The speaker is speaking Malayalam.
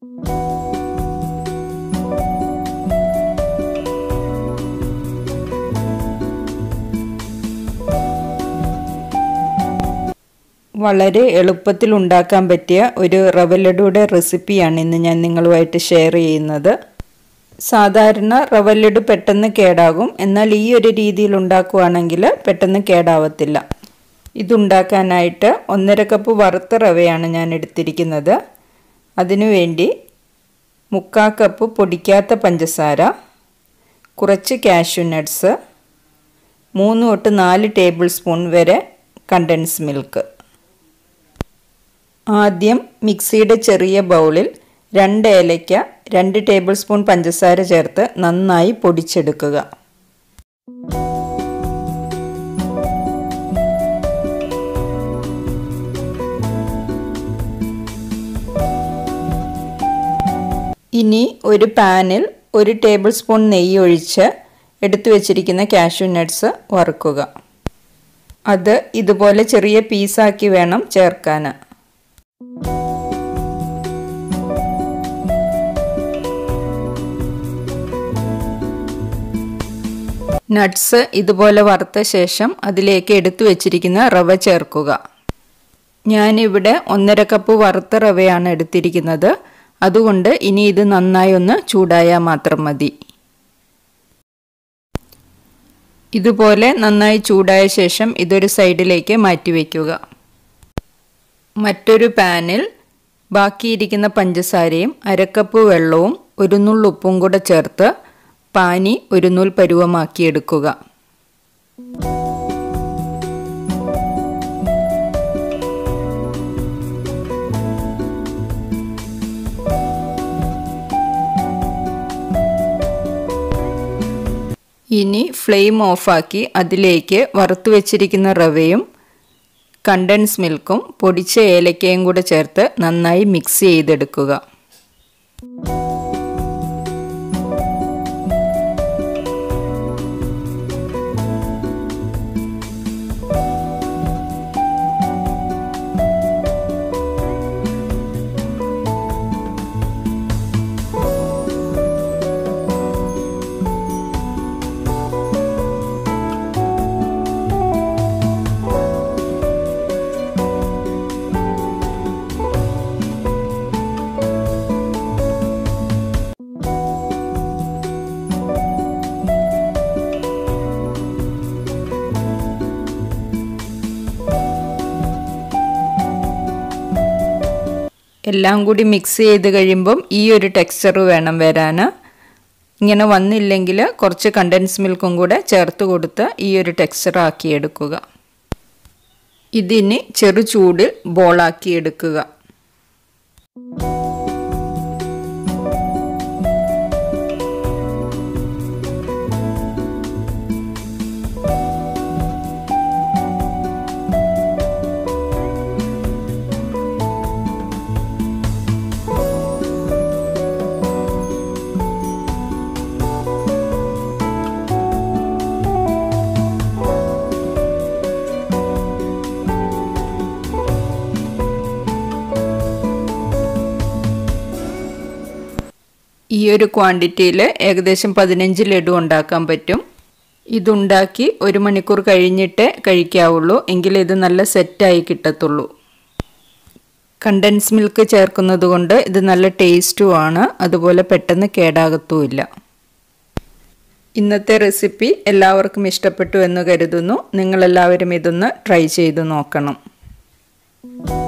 വളരെ എളുപ്പത്തിൽ ഉണ്ടാക്കാൻ പറ്റിയ ഒരു റവ ലഡുയുടെ റെസിപ്പിയാണ് ഇന്ന് ഞാൻ നിങ്ങളുമായിട്ട് ഷെയർ ചെയ്യുന്നത് സാധാരണ റവ ലഡു പെട്ടെന്ന് കേടാകും എന്നാൽ ഈ ഒരു രീതിയിൽ ഉണ്ടാക്കുകയാണെങ്കിൽ പെട്ടെന്ന് കേടാവത്തില്ല ഇതുണ്ടാക്കാനായിട്ട് ഒന്നര കപ്പ് വറുത്ത റവയാണ് ഞാൻ എടുത്തിരിക്കുന്നത് അതിനുവേണ്ടി മുക്കാൽ കപ്പ് പൊടിക്കാത്ത പഞ്ചസാര കുറച്ച് കാഷ്യൂ നട്ട്സ് മൂന്ന് തൊട്ട് നാല് ടേബിൾ സ്പൂൺ വരെ കണ്ടൻസ് മിൽക്ക് ആദ്യം മിക്സിയുടെ ചെറിയ ബൗളിൽ രണ്ട് ഏലയ്ക്ക രണ്ട് ടേബിൾ സ്പൂൺ പഞ്ചസാര ചേർത്ത് നന്നായി പൊടിച്ചെടുക്കുക ഇനി ഒരു പാനിൽ ഒരു ടേബിൾ സ്പൂൺ നെയ്യ് ഒഴിച്ച് എടുത്തു വച്ചിരിക്കുന്ന കാഷ്യൂ നട്ട്സ് വറുക്കുക അത് ഇതുപോലെ ചെറിയ പീസാക്കി വേണം ചേർക്കാൻ നട്ട്സ് ഇതുപോലെ വറുത്ത ശേഷം അതിലേക്ക് എടുത്തു വച്ചിരിക്കുന്ന റവ ചേർക്കുക ഞാനിവിടെ ഒന്നര കപ്പ് വറുത്ത റവയാണ് എടുത്തിരിക്കുന്നത് അതുകൊണ്ട് ഇനി ഇത് നന്നായി ഒന്ന് ചൂടായാൽ മാത്രം മതി ഇതുപോലെ നന്നായി ചൂടായ ശേഷം ഇതൊരു സൈഡിലേക്ക് മാറ്റിവെക്കുക മറ്റൊരു പാനിൽ ബാക്കിയിരിക്കുന്ന പഞ്ചസാരയും അരക്കപ്പ് വെള്ളവും ഒരു നുള്ളുപ്പും കൂടെ ചേർത്ത് പാനി ഒരു നൂൽ പരുവമാക്കിയെടുക്കുക ഇനി ഫ്ലെയിം ഓഫാക്കി അതിലേക്ക് വറുത്തു വെച്ചിരിക്കുന്ന റവയും കണ്ടൻസ് മിൽക്കും പൊടിച്ച ഏലക്കയും കൂടെ ചേർത്ത് നന്നായി മിക്സ് ചെയ്തെടുക്കുക എല്ലാം കൂടി മിക്സ് ചെയ്ത് കഴിയുമ്പം ഈ ഒരു ടെക്സ്ചർ വേണം വരാൻ ഇങ്ങനെ വന്നില്ലെങ്കിൽ കുറച്ച് കണ്ടൻസ് മിൽക്കും കൂടെ ചേർത്ത് കൊടുത്ത് ഈ ഒരു ടെക്സ്ചർ ആക്കിയെടുക്കുക ഇതിന് ചെറു ചൂടിൽ ബോളാക്കി എടുക്കുക ഈ ഒരു ക്വാണ്ടിറ്റിയിൽ ഏകദേശം പതിനഞ്ച് ലഡു ഉണ്ടാക്കാൻ പറ്റും ഇതുണ്ടാക്കി ഒരു മണിക്കൂർ കഴിഞ്ഞിട്ടേ കഴിക്കാവുള്ളൂ എങ്കിൽ ഇത് നല്ല സെറ്റായി കിട്ടത്തുള്ളൂ കണ്ടൻസ് മിൽക്ക് ചേർക്കുന്നത് കൊണ്ട് ഇത് നല്ല ടേസ്റ്റുമാണ് അതുപോലെ പെട്ടെന്ന് കേടാകത്തുമില്ല ഇന്നത്തെ റെസിപ്പി എല്ലാവർക്കും ഇഷ്ടപ്പെട്ടു എന്ന് കരുതുന്നു നിങ്ങളെല്ലാവരും ഇതൊന്ന് ട്രൈ ചെയ്ത് നോക്കണം